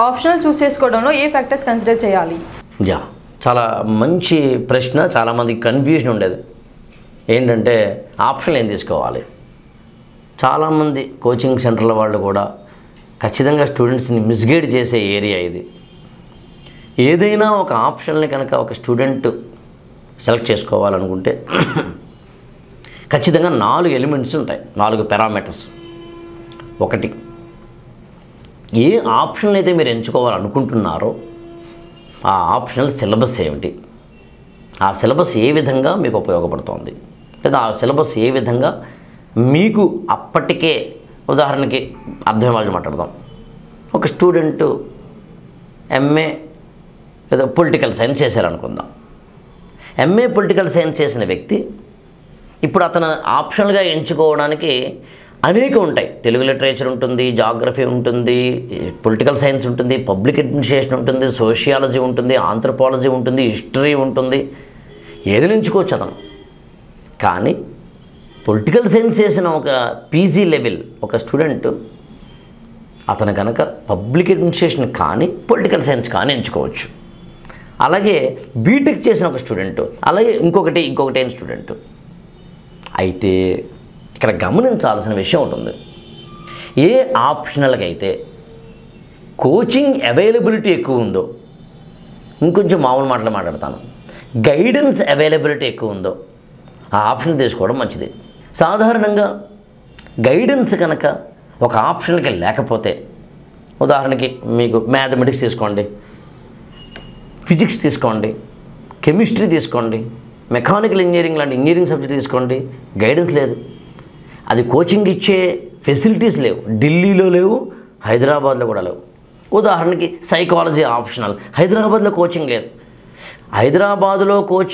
Optional choose చేసుకోవడంలో ఏ factors consider చేయాలి యా చాలా మంచి ప్రశ్న చాలామందికి కన్ఫ్యూజన్ ఉండేది ఏంటంటే ఆప్షన్ ఏం తీసుకోవాలి చాలామంది కోచింగ్ సెంటర్ల వాళ్ళు కూడా ఖచ్చితంగా స్టూడెంట్స్ని మిస్గైడ్ చేసే ఏరియా ఇది ఏదైనా ఒక ఆప్షన్ని కనుక ఒక స్టూడెంట్ సెలెక్ట్ చేసుకోవాలనుకుంటే ఖచ్చితంగా నాలుగు ఎలిమెంట్స్ ఉంటాయి నాలుగు పారామీటర్స్ ఒకటి ఏ ఆప్షన్ అయితే మీరు ఎంచుకోవాలనుకుంటున్నారో ఆ ఆప్షనల్ సిలబస్ ఏమిటి ఆ సిలబస్ ఏ విధంగా మీకు ఉపయోగపడుతోంది లేదా ఆ సిలబస్ ఏ విధంగా మీకు అప్పటికే ఉదాహరణకి అర్థం వాళ్ళు మాట్లాడదాం ఒక స్టూడెంట్ ఎంఏ ఏదో పొలిటికల్ సైన్స్ చేశారనుకుందాం ఎంఏ పొలిటికల్ సైన్స్ చేసిన వ్యక్తి ఇప్పుడు అతను ఆప్షనల్గా ఎంచుకోవడానికి అనేక ఉంటాయి తెలుగు లిటరేచర్ ఉంటుంది జాగ్రఫీ ఉంటుంది పొలిటికల్ సైన్స్ ఉంటుంది పబ్లిక్ అడ్మినిస్ట్రేషన్ ఉంటుంది సోషియాలజీ ఉంటుంది ఆంథ్రపాలజీ ఉంటుంది హిస్టరీ ఉంటుంది ఏది ఎంచుకోవచ్చు అతను కానీ పొలిటికల్ సైన్స్ చేసిన ఒక పీజీ లెవెల్ ఒక స్టూడెంట్ అతను కనుక పబ్లిక్ అడ్మినిస్ట్రేషన్ కానీ పొలిటికల్ సైన్స్ కానీ ఎంచుకోవచ్చు అలాగే బీటెక్ చేసిన ఒక స్టూడెంట్ అలాగే ఇంకొకటి ఇంకొకటి అయిన స్టూడెంట్ అయితే ఇక్కడ గమనించాల్సిన విషయం ఉంటుంది ఏ ఆప్షనల్కి అయితే కోచింగ్ అవైలబిలిటీ ఎక్కువ ఉందో ఇంకొంచెం మామూలు మాటలు మాట్లాడతాను గైడెన్స్ అవైలబిలిటీ ఎక్కువ ఉందో ఆ ఆప్షన్ తీసుకోవడం మంచిది సాధారణంగా గైడెన్స్ కనుక ఒక ఆప్షన్కి లేకపోతే ఉదాహరణకి మీకు మ్యాథమెటిక్స్ తీసుకోండి ఫిజిక్స్ తీసుకోండి కెమిస్ట్రీ తీసుకోండి మెకానికల్ ఇంజనీరింగ్ లాంటి ఇంజనీరింగ్ సబ్జెక్ట్ తీసుకోండి గైడెన్స్ లేదు అది కోచింగ్ ఇచ్చే ఫెసిలిటీస్ లేవు ఢిల్లీలో లేవు హైదరాబాద్లో కూడా లేవు ఉదాహరణకి సైకాలజీ ఆప్షనల్ హైదరాబాద్లో కోచింగ్ లేదు హైదరాబాద్లో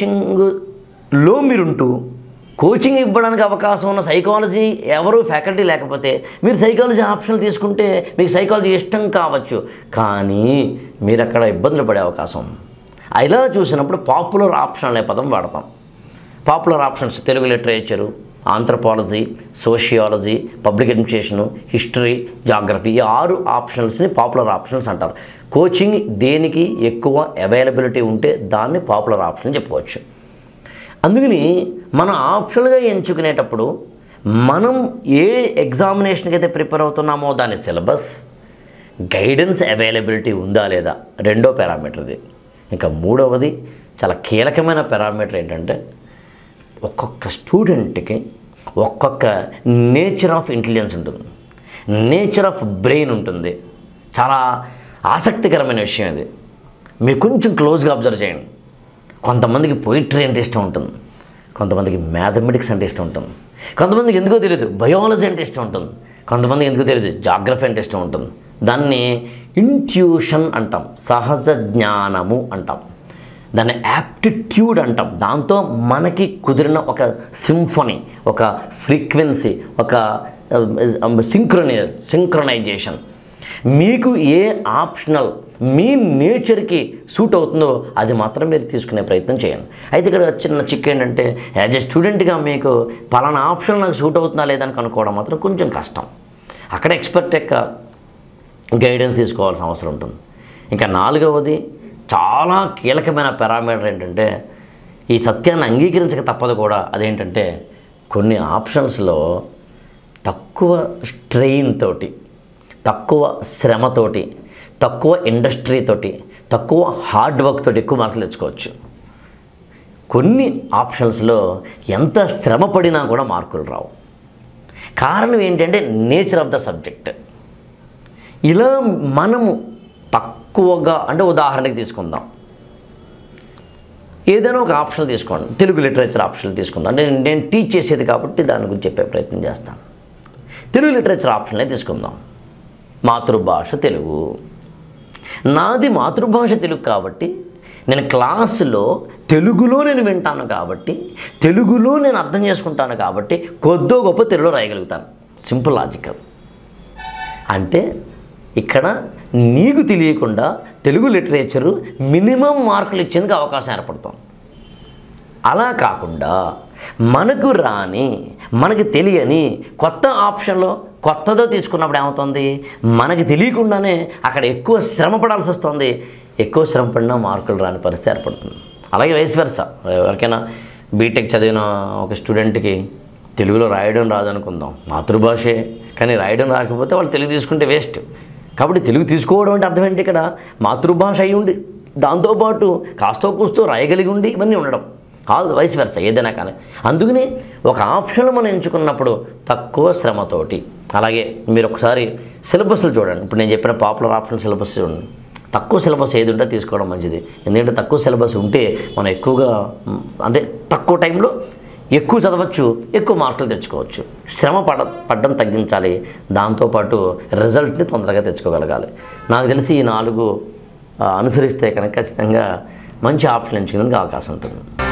కోచింగ్లో మీరుంటూ కోచింగ్ ఇవ్వడానికి అవకాశం ఉన్న సైకాలజీ ఎవరు ఫ్యాకల్టీ లేకపోతే మీరు సైకాలజీ ఆప్షనల్ తీసుకుంటే మీకు సైకాలజీ ఇష్టం కావచ్చు కానీ మీరు అక్కడ ఇబ్బందులు పడే అవకాశం ఉంది. ఇలా చూసినప్పుడు పాపులర్ ఆప్షన్ అనే పదం వాడతాం popular options Telugu literature anthropology sociology public administration history geography ఈ ఆరు ఆప్షనల్స్ని పాపులర్ ఆప్షన్స్ అంటారు కోచింగ్ దేనికి ఎక్కువ అవైలబిలిటీ ఉంటే దాన్ని పాపులర్ ఆప్షన్ చెప్పుకోవచ్చు అందుకని మనం ఆప్షనల్గా ఎంచుకునేటప్పుడు మనం ఏ ఎగ్జామినేషన్కి అయితే ప్రిపేర్ అవుతున్నామో దాని సిలబస్ గైడెన్స్ అవైలబిలిటీ ఉందా లేదా రెండో పారామీటర్ ఇది ఇంకా మూడవది చాలా కీలకమైన పారామీటర్ ఏంటంటే ఒక్కొక్క స్టూడెంట్కి ఒక్కొక్క నేచర్ ఆఫ్ ఇంటెలిజెన్స్ ఉంటుంది నేచర్ ఆఫ్ బ్రెయిన్ ఉంటుంది చాలా ఆసక్తికరమైన విషయం ఇది మీరు కొంచెం క్లోజ్గా అబ్జర్వ్ చేయండి కొంతమందికి పోయిటరీ అంటే ఇష్టం ఉంటుంది కొంతమందికి మ్యాథమెటిక్స్ అంటే ఇష్టం ఉంటుంది కొంతమందికి ఎందుకో తెలియదు బయాలజీ అంటే ఇష్టం ఉంటుంది కొంతమందికి ఎందుకో తెలియదు జాగ్రఫీ అంటే ఇష్టం ఉంటుంది దాన్ని ఇంట్యూషన్ అంటాం సహజ జ్ఞానము అంటాం దాన్ని యాప్టిట్యూడ్ అంటాం దాంతో మనకి కుదిరిన ఒక సింఫనీ ఒక ఫ్రీక్వెన్సీ ఒక సింక్రొని సింక్రొనైజేషన్ మీకు ఏ ఆప్షనల్ మీ నేచర్కి సూట్ అవుతుందో అది మాత్రం మీరు తీసుకునే ప్రయత్నం చేయండి అయితే ఇక్కడ చిన్న చిక్ ఏంటంటే యాజ్ ఎ స్టూడెంట్గా మీకు పలానా ఆప్షన్ నాకు సూట్ అవుతుందా లేదని కనుక్కోవడం మాత్రం కొంచెం కష్టం అక్కడ ఎక్స్పర్ట్ యొక్క గైడెన్స్ తీసుకోవాల్సిన అవసరం ఉంటుంది ఇంకా నాలుగవది చాలా కీలకమైన పారామీటర్ ఏంటంటే ఈ సత్యాన్ని అంగీకరించక తప్పదు కూడా అదేంటంటే కొన్ని ఆప్షన్స్లో తక్కువ స్ట్రెయిన్ తోటి తక్కువ శ్రమతోటి తక్కువ ఇండస్ట్రీ తోటి తక్కువ హార్డ్ వర్క్ తోటి ఎక్కువ మార్కులు తెచ్చుకోవచ్చు కొన్ని ఆప్షన్స్లో ఎంత శ్రమ పడినా కూడా మార్కులు రావు కారణం ఏంటంటే నేచర్ ఆఫ్ ద సబ్జెక్ట్ ఇలా మనము తక్కువగా అంటే ఉదాహరణకి తీసుకుందాం ఏదైనా ఒక ఆప్షన్ తీసుకోండి తెలుగు లిటరేచర్ ఆప్షన్ తీసుకుందాం అంటే నేను టీచ్ చేసేది కాబట్టి దాని గురించి చెప్పే ప్రయత్నం చేస్తాను తెలుగు లిటరేచర్ ఆప్షన్లే తీసుకుందాం మాతృభాష తెలుగు నాది మాతృభాష తెలుగు కాబట్టి నేను క్లాసులో తెలుగులో నేను వింటాను కాబట్టి తెలుగులో నేను అర్థం చేసుకుంటాను కాబట్టి కొద్దో గొప్ప తెలుగులో రాయగలుగుతాను సింపుల్ లాజికల్ అంటే ఇక్కడ నీకు తెలియకుండా తెలుగు లిటరేచరు మినిమం మార్కులు ఇచ్చేందుకు అవకాశం ఏర్పడుతుంది అలా కాకుండా మనకు రాని మనకి తెలియని కొత్త ఆప్షన్లో కొత్తదో తీసుకున్నప్పుడు ఏమవుతుంది మనకి తెలియకుండానే అక్కడ ఎక్కువ శ్రమ పడాల్సి వస్తుంది ఎక్కువ శ్రమ పడినా మార్కులు రాని పరిస్థితి ఏర్పడుతుంది అలాగే వయసు వరుస ఎవరికైనా బీటెక్ చదివిన ఒక స్టూడెంట్కి తెలుగులో రాయడం రాదనుకుందాం మాతృభాషే కానీ రాయడం రాకపోతే వాళ్ళు తెలుగు తీసుకుంటే వేస్ట్ కాబట్టి తెలుగు తీసుకోవడం అంటే అర్థం ఏంటి ఇక్కడ మాతృభాష అయి ఉండి దాంతోపాటు కాస్తో కూస్తో రాయగలిగి ఉండి ఇవన్నీ ఉండడం కాదు వయసు వెరస ఏదైనా కానీ అందుకని ఒక ఆప్షన్ మనం ఎంచుకున్నప్పుడు తక్కువ శ్రమతోటి అలాగే మీరు ఒకసారి సిలబస్లు చూడండి ఇప్పుడు నేను చెప్పిన పాపులర్ ఆప్షన్ సిలబస్ చూడండి తక్కువ సిలబస్ ఏది ఉంటే తీసుకోవడం మంచిది ఎందుకంటే తక్కువ సిలబస్ ఉంటే మనం ఎక్కువగా మ్, అంటే తక్కువ టైంలో ఎక్కువ చదవచ్చు ఎక్కువ మార్కులు తెచ్చుకోవచ్చు శ్రమ పడ పడ్డం తగ్గించాలి దాంతోపాటు రిజల్ట్ని తొందరగా తెచ్చుకోగలగాలి నాకు తెలిసి ఈ నాలుగు ఆ, అనుసరిస్తే కనుక ఖచ్చితంగా మంచి ఆప్షన్ ఎంచుకునేందుకు అవకాశం ఉంటుంది